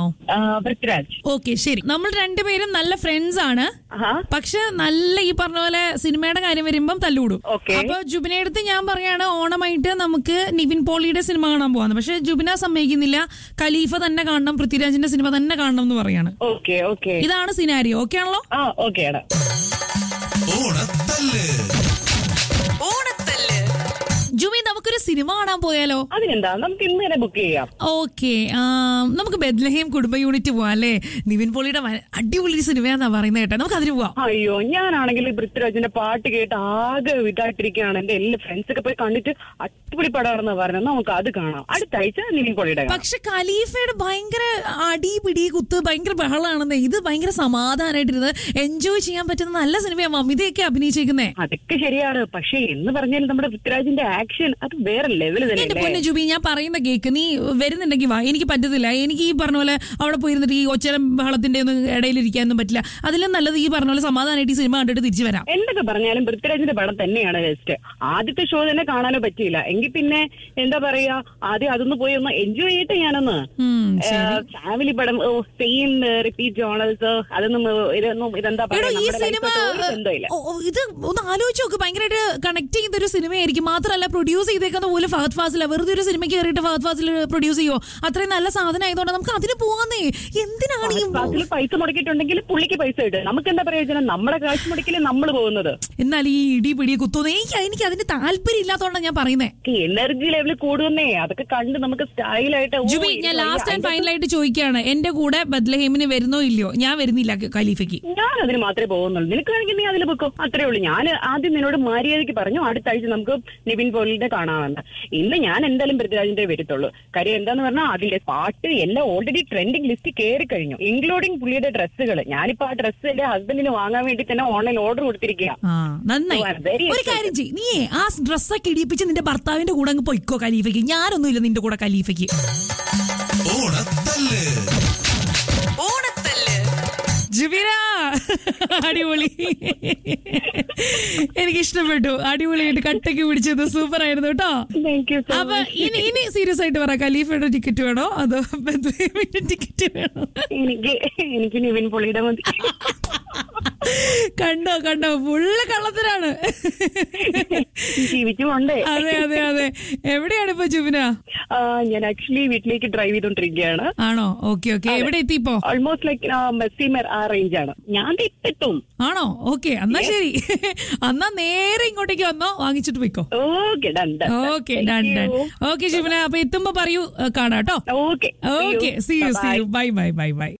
ആ, പൃഥ്വിരാജ് ഓക്കെ ശരി നമ്മൾ രണ്ടുപേരും നല്ല ഫ്രണ്ട്സ് ആണ് ആഹാ പക്ഷെ നല്ല ഈ പറഞ്ഞ പോലെ സിനിമയുടെ കാര്യം വരുമ്പം തല്ലുകൂടും Okay. അപ്പൊ ജുബിനെ അടുത്ത് ഞാൻ പറയാണ് ഓണമായിട്ട് നമുക്ക് നിവിൻ പോളിയുടെ സിനിമ കാണാൻ പോവാന്ന് പക്ഷെ ജുബിന സമ്മതിക്കുന്നില്ല ഖലീഫ തന്നെ കാണണം പൃഥ്വിരാജിന്റെ സിനിമ തന്നെ കാണണം എന്ന് പറയാണ് ഓക്കെ ഓക്കെ ഇതാണ് സിനാരിയോ ഓക്കെ ആണല്ലോ ആ ഓക്കെ ആണ് ഓണത്തല്ല് ജുബി നമുക്കൊരു സിനിമ കാണാൻ പോയാലോ അതിനെന്താ നമുക്ക് ഇന്ന് തന്നെ ബുക്ക് ചെയ്യാം ഓക്കെ നമുക്ക് ബെദ്ലഹേം കുടുംബ യൂണിറ്റ് പോവാം അല്ലേ നിവിൻ പോളിയുടെ വ- അടിപൊളി സിനിമയാന്നാ പറയുന്നത് കേട്ടോ നമുക്ക് അതിന് പോവാം അയ്യോ ഞാനാണെങ്കിൽ ഈ പൃഥ്വിരാജിന്റെ പാട്ട് കേട്ട് ആകെ ഇതായിട്ടിരിക്കുകയാണ് എന്റെ എല്ലാ ഫ്രണ്ട്സ് ഒക്കെ പോയി കണ്ടിട്ട് അടിപൊളി പടമാണെന്ന് പറഞ്ഞത് നമുക്ക് അത് കാണാം അടുത്ത ആഴ്ച നിവിൻ പോളിയുടെ കാണാം പക്ഷെ ഖലീഫയുടെ ഭയങ്കര അടി പിടി കുത്ത് ഭയങ്കര ബഹളാണെന്ന് ഇത് ഭയങ്കര സമാധാനമായിട്ടിരുന്ന് എൻജോയ് ചെയ്യാൻ പറ്റുന്ന നല്ല സിനിമയാണ് മമിതയൊക്കെ അഭിനയിച്ചേക്കുന്നേ അതൊക്കെ ശരിയാണ് പക്ഷെ എന്ന് പറഞ്ഞാൽ നമ്മുടെ പൃഥ്വിരാജിന്റെ ആക്ഷൻ അത് വേറെ ലെവൽ എന്റെ തന്നെ പൊന്നു ജുബി ഞാൻ പറയുന്ന കേക്ക് നീ വരുന്നുണ്ടെങ്കിൽ വാ എനിക്ക് പറ്റത്തില്ല എനിക്ക് ഈ പറഞ്ഞ പോലെ അവിടെ പോയിരുന്നിട്ട് ഈ ഒച്ചരം ബഹളത്തിന്റെ ഒന്നും ഇടയിലിരിക്കാനൊന്നും പറ്റില്ല അതിലും നല്ലത് ഈ പറഞ്ഞ പോലെ സമാധാനമായിട്ട് ഈ സിനിമ കണ്ടിട്ട് തിരിച്ചു വരാം എന്തൊക്കെ പറഞ്ഞാലും പൃഥ്വിരാജിന്റെ പടം തന്നെയാണ് ബെസ്റ്റ് ആദ്യത്തെ ഷോ തന്നെ കാണാനോ പറ്റിയില്ല എങ്കിൽ പിന്നെ എന്താ പറയാ ആദ്യം അതൊന്ന് പോയി ഒന്ന് എൻജോയ് ചെയ്തിട്ട് ഞാനൊന്ന് ഉം, ഫാമിലി പടം സെയിം റിപ്പീറ്റ് ജോണൽസ് അതൊന്നും ഏ, ഇതൊന്നും ഇതെന്താ എടോ പറയാ ഈ നമ്മുടെ സിനിമ ലൈഫായിട്ട് ഒരു ബന്ധമില്ല ഓ, ഓ, ഇത് ഒന്ന് ആലോചിച്ച് നോക്ക് ഭയങ്കരമായിട്ട് കണക്ട് ചെയ്യുന്ന ഒരു സിനിമയായിരിക്കും മാത്രമല്ല പ്രൊഡ്യൂസ് ചെയ്തേക്കുന്ന പോലെ ഫഹദ് ഫാസില വെറുതെ ഒരു സിനിമയ്ക്ക് കയറിയിട്ട് ഫഹദ് ഫാസിൽ പ്രൊഡ്യൂസ് ചെയ്യോ അത്രയും നല്ല സാധനം ആയതുകൊണ്ട് നമുക്ക് അതിന് പോവാന്നേ എന്തിനാണ് ഈ ക്ലാസ്സിൽ പൈസ മുടക്കിയിട്ടുണ്ടെങ്കിൽ പുള്ളിക്ക് പൈസ കിട്ടും നമുക്ക് എന്താ പ്രയോജനം നമ്മുടെ കാശ് മുടക്കില് നമ്മൾ പോകുന്നത് എന്നാൽ ഈ ഇടി പിടി കുത്തുന്നു എനിക്ക് എനിക്ക് അതിന് താല്പര്യം ഇല്ലാത്തതുകൊണ്ടാണ് ഞാൻ പറയുന്നേ എനർജി ലെവൽ കൂടുന്നേ അതൊക്കെ കണ്ട് നമുക്ക് സ്റ്റൈലായിട്ട് ഓ, ജുബി ഇത് ഞാൻ വയ്യ. ലാസ്റ്റ് ആൻഡ് അതിന്റെ ഫൈനലായിട്ട് ചോദിക്കുകയാണ് എന്റെ കൂടെ ബദ്ലഹേമിന് വരുന്നോ ഇല്ലയോ ഞാൻ വരുന്നില്ല ഖലീഫയ്ക്ക് ഞാൻ അതിന് മാത്രമേ പോകുന്നുള്ളൂ നിനക്ക് വേണമെങ്കിൽ നീ അതിൽ വെക്കും അത്രേ ഉള്ളൂ ഞാൻ ആദ്യം നിന്നോട് മര്യാദയ്ക്ക് പറഞ്ഞു അടുത്ത ആഴ്ച നമുക്ക് നിവിൻ പോളിന്റെ കാണാമെന്ന് ഇന്ന് ഞാൻ എന്തായാലും പൃഥ്വിരാജിന്റെ വരത്തുള്ളൂ കാര്യം എന്താന്ന് പറഞ്ഞാൽ അതിന്റെ പാട്ട് എല്ലാം ഓൾറെഡി ട്രെൻഡിങ് ലിസ്റ്റ് കയറി കഴിഞ്ഞു ഇൻക്ലൂഡിങ് പുള്ളിയുടെ ഡ്രസ്സുകൾ ഞാനിപ്പോ ആ ഡ്രസ്സ് എന്റെ ഹസ്ബൻഡിന് വാങ്ങാൻ വേണ്ടി തന്നെ ഓൺലൈൻ ഓർഡർ കൊടുത്തിരിക്കുക ആ നന്നായി Oh, I'm very ഒരു കാര്യം ചെയ്യ് നീയേ ആ ഡ്രസ്സൊക്കെ ഇടിപ്പിച്ച് നിന്റെ ഭർത്താവിന്റെ കൂടെ അങ്ങ് പൊയ്ക്കോ ഖലീഫയ്ക്ക് ഞാനൊന്നുമില്ല നിന്റെ കൂടെ ഖലീഫയ്ക്ക് ഓണത്തല്ല് ജുബിര അടിപൊളി എനിക്ക് ഇഷ്ടപ്പെട്ടു അടിപൊളിയായിട്ട് കട്ടയ്ക്ക് പിടിച്ചത് സൂപ്പർ ആയിരുന്നു കേട്ടോ താങ്ക് യു അപ്പൊ ഇനി ഇനി സീരിയസ് ആയിട്ട് പറ ഖലീഫയുടെ ടിക്കറ്റ് വേണോ അതോ ബദ്ലഹേമിന്റെ ടിക്കറ്റ് വേണോ എനിക്ക് എനിക്ക് നിവിൻ പോളിയുടെ മതി കണ്ടോ കണ്ടോ ഫുള്ള് കള്ളത്തിനാണ് ജീവിച്ചു പോണ്ടേ അതെ അതെ അതെ എവിടെയാണ് ഇപ്പൊ ജുബിന ആ, ഞാൻ ആക്ച്വലി വീട്ടിലേക്ക് ഡ്രൈവ് ചെയ്തോണ്ടിരിക്കുകയാണ് ആണോ ഓക്കെ ഓക്കെ എവിടെ എത്തിപ്പോ ഓൾമോസ്റ്റ് ലൈക്ക് മെസ്സിമർ ആ റേഞ്ച് ആണ് ഞാൻ ദേ ഇപ്പൊ എത്തും ആണോ ഓക്കെ എന്നാ ശരി എന്നാ നേരെ ഇങ്ങോട്ടേക്ക് വന്നോ വാങ്ങിച്ചിട്ട് പോയിക്കോ okay done okay done done okay ശിവന അപ്പൊ എത്തുമ്പോ പറയൂ കാണാട്ടോ okay okay see you see you bye bye bye by